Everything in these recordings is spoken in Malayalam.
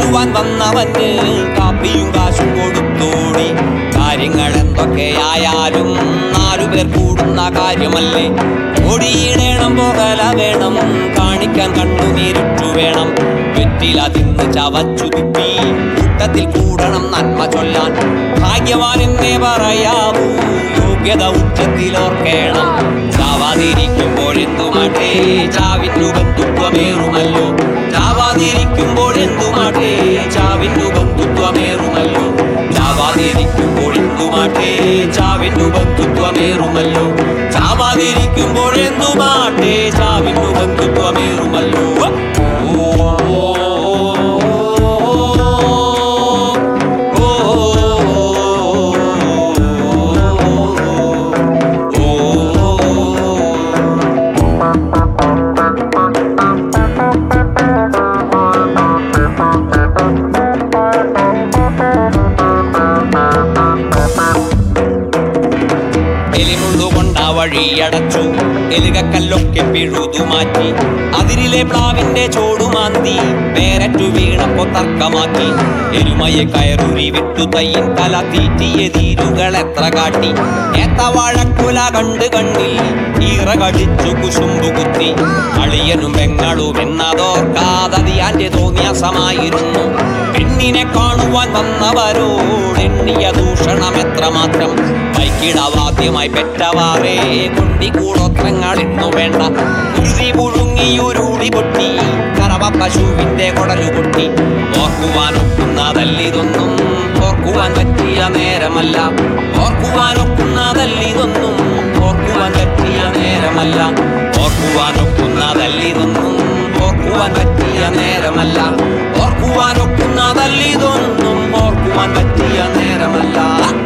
കാണുവാൻ വന്നവന് കാപ്പിയും കാശും കൊടുത്തോടി കാര്യങ്ങൾ എന്തൊക്കെയായാലും നാലു പേർ കൂടുന്ന കാര്യമല്ലേ ഓടിയിടേണം പോകല വേണം കാണിക്കാൻ കണ്ണുനീരിട്ടു വേണം വെറ്റില തിന്ന് ചവച്ചു തുപ്പി കൂട്ടത്തിൽ കൂടണം നന്മ ചൊല്ലാൻ ഭാഗ്യവാനെന്നേ പറയാവൂ യോഗ്യത ഉച്ചത്തിലോർക്കേണം ചാവാതിരിക്കുമ്പോഴെന്തുമാട്ടെ ചാവിന്നു ബന്ധുത്വമേറുമല്ലോ ചാവാതിരിക്കുമ്പോഴെന്തുമാട്ടെ ചാവിന്നു ബന്ധുത്വമേറുമല്ലോ ചാവാതിരിക്കുമ്പോഴെന്തുമാട്ടെ ചാവിന്നു ബന്ധുത്വമേറുമല്ലോ ചാവാതിരിക്കുമ്പോഴെന്തുമാട്ടെ ചാവിന്നു ബന്ധുത്വമേറുമല്ലോ ഓ, ഓ, ഓ, ഓ, ഓ. എലിമുള്ളുകൊണ്ട വഴിയടച്ചു എലുകക്കല്ലൊക്കെ പിഴുതു മാറ്റി അതിരിലെ പ്ലാവിന്റെ ചോടുമാന്തി പേരറ്റു വീണപ്പോ തർക്കമാക്കി എരുമയെ കയറുരി വിട്ടു തയ്യൻ തല തീറ്റിയ തീരുകൾ എത്ര കാട്ടി ഏത്തവാഴക്കുല കണ്ട് കണ്ണിൽ ഈറ കടിച്ചു കുശുമ്പു കുത്തി അളിയനും പെങ്ങളും എന്നതോർക്കാതതിയാന്റെ തോന്നിയാസമായിരുന്നു പെണ്ണിനെ കാണുവാൻ വന്നവരോട് എണ്ണിയ ദൂഷണം എത്രമാത്രം വൈകിടവാദ്യമായി പെറ്റവാറേ കൊണ്ടിക്കൂടോത്രങ്ങൾ ഇന്നു വേണ്ട ഉരുതി പുഴുങ്ങിയുരുളി പൊട്ടി കറവ പശുവിന്റെ കൊടലു പൊട്ടി ഓർക്കുവാനൊക്കുന്നതല്ലിതൊന്നും ഓർക്കുവാൻ പറ്റിയ നേരമല്ല ഓർക്കുവാനൊക്കുന്നതല്ലിതൊന്നും ഓർക്കുവാൻ പറ്റിയ നേരമല്ല ഓർക്കുവാനൊക്കുന്നതല്ലിതൊന്നും ഓർക്കുവാൻ പറ്റിയ നേരമല്ല ഓർക്കുവാനൊക്കുന്നതല്ലിതൊന്നും ഓർക്കുവാൻ പറ്റിയ നേരമല്ല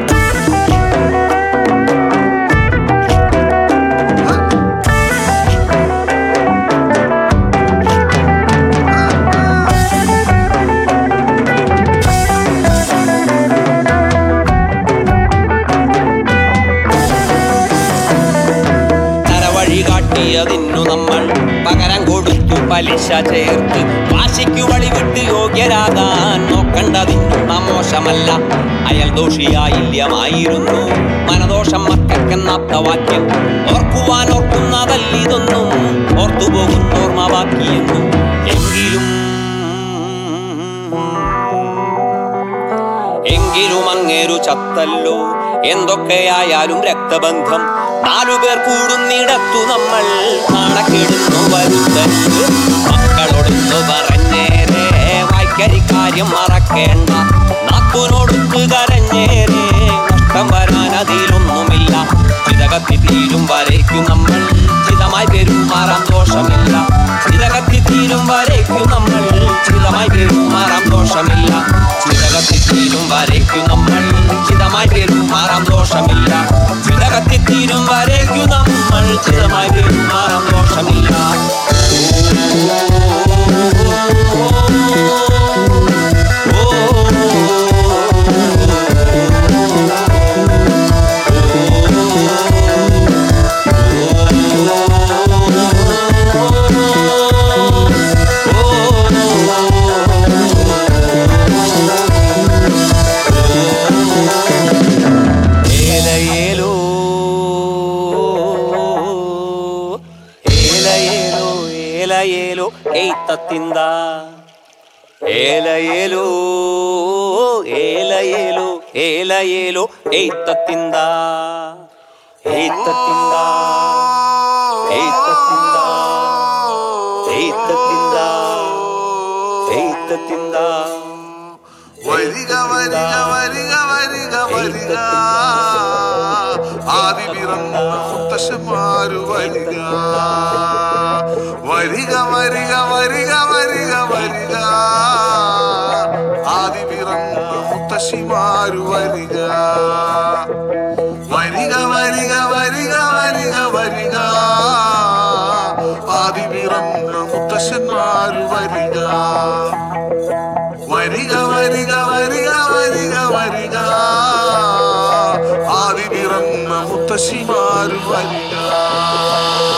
തരവഴി കാട്ടിയതിന്നു നമ്മൾ പകരം കൊടുത്തു പലിശ ചേർത്ത് വാശിക്കു വഴിവിട്ട് യോഗ്യരാകാൻ നോക്കണ്ടതിന്നു നാം മോശമല്ല അയൽ ദോഷിയായില്യമായിരുന്നു മനദോഷം മക്കൾക്കെന്നാത്ത വാക്യം ഓർക്കുവാൻ ഓർക്കുന്നതല്ലിതൊന്നും ഓർത്തുപോകുന്നോർമ്മ ബാക്കിയെന്നും എങ്കിലും എങ്കിലും അങ്ങേരു ചത്തല്ലോ എന്തൊക്കെയായാലും രക്തബന്ധം നാലുപേർ കൂടുന്നിടത്തു നമ്മൾ നാണക്കെടുന്നു വരുത്തരുത് മക്കളോടൊന്നു പറഞ്ഞേരേ വായ്ക്കരിക്കാര്യം മറക്കേണ്ട നാക്കുനോടുത്ത് കരഞ്ഞേരേ നഷ്ടം വരാൻ അതിലൊന്നുമില്ല ചിതകത്തി തീരും വരയ്ക്കും നമ്മൾ ചിതമായി പെരുമാറാൻ ദോഷമില്ല ചിതകത്തി തീരും വരയ്ക്കും നമ്മൾ ചിതമായി പെരുമാറാൻ ദോഷമില്ല ചിതകത്തി തീരും വരയ്ക്കും നമ്മൾ ചിതമായി പെരുമാറാൻ ദോഷമില്ല ചിതകത്തി തീരും വരയ്ക്കും നമ്മൾ ചിതമായി പെരുമാറാൻ ദോഷമില്ല ഏലയേലോ ഏലയേലോ ഏലയേലോ ഏത്തത്തിന്ത ഏലയേലോ ഏലയേലോ ഏലയേലോ ഏത്തത്തിന്ത ഏത്തത്തിന്ത ഏത്തത്തിന്ത ഏത്തത്തിന്ത ഏത്തത്തിന്ത വരിക വരിക വരിക വരിക വരിക ആദി പിറന്ന മുത്തശ്ശന്മാരു വരിക വരിക വരിക വരിക വരിക വരിക ആദി പിറന്ന മുത്തശ്ശിമാരു വരിക വരിക വരിക വരിക വരിക വരിക ആദി പിറന്ന മുത്തശ്ശന്മാരു വരിക വരിക വരിക വരിക വരിക വരിക ആദി പിറന്ന മുത്തശ്ശിമാരു വരിക